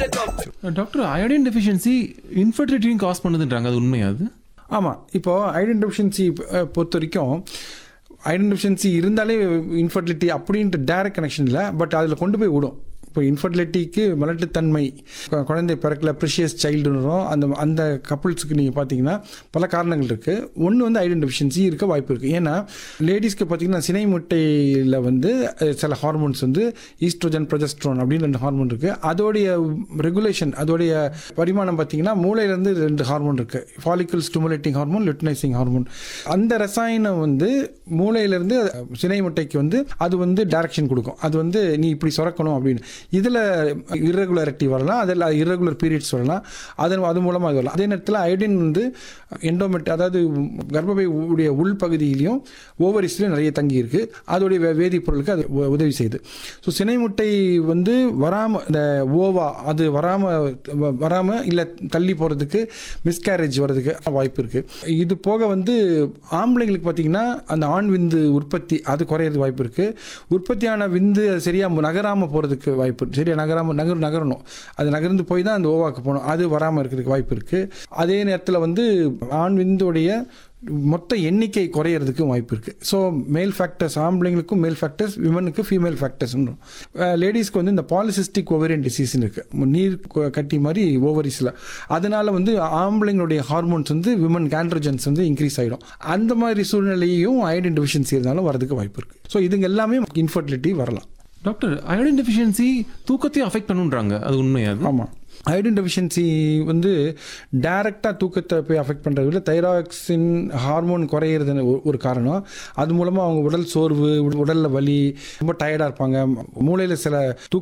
the doctor. Doctor iodine deficiency இன்ஃபர்டிலிட்டியும் cause பண்ணுதுன்றாங்க அது உண்மையா அது ஆமாம் இப்போ ஐடன் டெஃபிஷியன்சி பொறுத்த வரைக்கும் ஐடன் டெஃபிஷியன்சி இருந்தாலே இன்ஃபர்டிலிட்டி அப்படின்ட்டு டைரக்ட் கனெக்ஷன் இல்லை பட் அதில் கொண்டு போய் விடும் இப்போ இன்ஃபர்டிலிட்டிக்கு மலட்டுத்தன்மை கு- குழந்தை பிறக்கல ப்ரிஷியஸ் சைல்டுன்றோம் அந்த அந்த கப்புள்ஸுக்கு நீங்கள் பார்த்தீங்கன்னா பல காரணங்கள் இருக்குது ஒன்று வந்து ஐடன் டெஃபிஷியன்சி இருக்க வாய்ப்பு இருக்குது ஏன்னா லேடிஸ்க்கு பார்த்தீங்கன்னா சினை முட்டையில் வந்து அஹ், சில ஹார்மோன்ஸ் வந்து ஈஸ்ட்ரோஜன் ப்ரொஜெஸ்ட்ரோன் அப்படின்னு ரெண்டு ஹார்மோன் இருக்குது அதோடைய ரெகுலேஷன் அதோடைய பரிமாணம் பார்த்தீங்கன்னா மூளையிலேருந்து ரெண்டு ஹார்மோன் இருக்குது follicle stimulating hormone luteinizing hormone அந்த ரசாயனம் வந்து மூளையிலேருந்து சினை முட்டைக்கு வந்து அது வந்து டைரக்ஷன் கொடுக்கும் அது வந்து நீ இப்படி சுரக்கணும் அப்படின்னு இதில் irregularity வரலாம் அதில் irregular பீரியட்ஸ் வரலாம் அதன் அது மூலமாக அது வரலாம் அதே நேரத்தில் அயோடின் வந்து எண்டோமெட் அதாவது கர்ப்பப்பை உடைய உள்பகுதியிலையும் ஓவரிஸ்லையும் நிறைய தங்கி இருக்கு அதோடைய வே- வேதிப்பொருளுக்கு அது உ- உதவி செய்யுது ஸோ சினை முட்டை வந்து வராமல் இந்த ஓவா அது வராமல் வராமல் இல்லை தள்ளி போகிறதுக்கு மிஸ்கேரேஜ் வர்றதுக்கு வாய்ப்பு இருக்குது இது போக வந்து ஆம்பளைங்களுக்கு பார்த்தீங்கன்னா அந்த ஆண் விந்து உற்பத்தி அது குறையிறது வாய்ப்பு இருக்குது உற்பத்தியான விந்து அது சரியாக நகராமல் போகிறதுக்கு வாய்ப்பு இருக்கு. சரியா நகராமல் நகர் நகரணும் அது நகர்ந்து போய் தான் அந்த ஓவாக்கு போகணும் அது வராமல் இருக்கிறதுக்கு வாய்ப்பு இருக்குது அதே நேரத்தில் வந்து ஆண் விந்துடைய மொத்த எண்ணிக்கை குறையிறதுக்கும் வாய்ப்பு இருக்குது ஸோ மேல் ஃபேக்டர்ஸ் ஆம்பளைங்களுக்கும் மேல் ஃபேக்டர்ஸ் விமனுக்கு ஃபீமேல் ஃபேக்டர்ஸ்ன்றோம் லேடிஸ்க்கு வந்து இந்த பாலிசிஸ்டிக் ஓவரியன் டிசீஸ்னு இருக்குது நீர் கு- கட்டி மாதிரி ஓவரிஸில் அதனால வந்து ஆம்பளைங்களுடைய ஹார்மோன்ஸ் வந்து விமன் ஆண்ட்ரோஜன்ஸ் வந்து இன்க்ரீஸ் ஆகிடும் அந்த மாதிரி சூழ்நிலையும் அயோடின் டெஃபிஷியன்சி இருந்தாலும் வரதுக்கு வாய்ப்பு இருக்குது ஸோ இதுங்க எல்லாமே இன்ஃபர்டிலிட்டி வரலாம் டாக்டர் அயோடின் டெஃபிஷியன்சி தூக்கத்தையும் அஃபெக்ட் பண்ணுன்றாங்க அது உண்மையா அது ஆமாம் அயோடின் டெஃபிஷியன்சி வந்து டைரெக்டாக தூக்கத்தை போய் அஃபெக்ட் பண்ணுறது விட தைராக்சின் ஹார்மோன் குறையிறது ஒரு- ஒரு காரணம் அது மூலமாக அவங்க உடல் சோர்வு உடலில் வலி ரொம்ப டயர்டாக இருப்பாங்க மூளையில் சில தூக்க